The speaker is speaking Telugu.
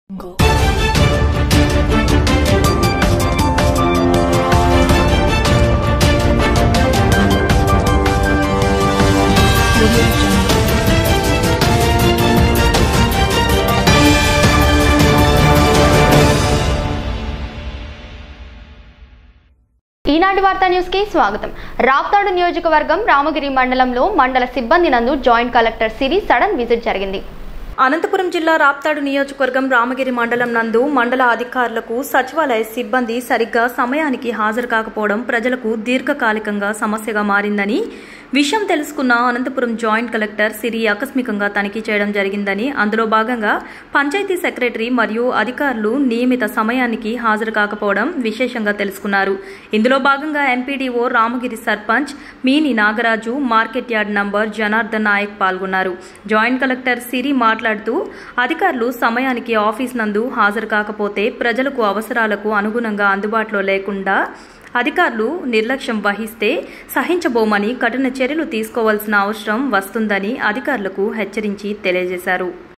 ఈనాటి వార్తా న్యూస్ కి స్వాగతం రాప్తాడు నియోజకవర్గం రామగిరి మండలంలో మండల సిబ్బంది నందు joint collector Siri sudden visit జరిగింది అనంతపురం జిల్లా రాప్తాడు నియోజకవర్గం రామగిరి మండలం నందు మండల అధికారులకు సచివాలయ సిబ్బంది సరిగ్గా సమయానికి హాజరు కాకపోవడం ప్రజలకు దీర్ఘకాలికంగా సమస్యగా మారిందని విషయం తెలుసుకున్న అనంతపురం జాయింట్ కలెక్టర్ సిరి ఆకస్మికంగా తనిఖీ చేయడం జరిగిందని అందులో భాగంగా పంచాయతీ సెక్రటరీ మరియు అధికారులు నియమిత సమయానికి హాజరు కాకపోవడం విశేషంగా తెలుసుకున్నారు ఇందులో భాగంగా ఎంపీడీఓ రామగిరి సర్పంచ్ మీని Nagaraju market yard number Janardhan Naik పాల్గొన్నారు జాయింట్ కలెక్టర్ సిరి మాట్లాడుతూ అధికారులు సమయానికి ఆఫీస్ నందు హాజరు కాకపోతే ప్రజలకు అవసరాలకు అనుగుణంగా అందుబాటులో లేకుండా అధికారులు నిర్లక్ష్యం వహిస్తే సహించబోమని కఠిన చర్యలు తీసుకోవాల్సిన అవసరం వస్తుందని అధికారులకు హెచ్చరించి తెలియజేశారు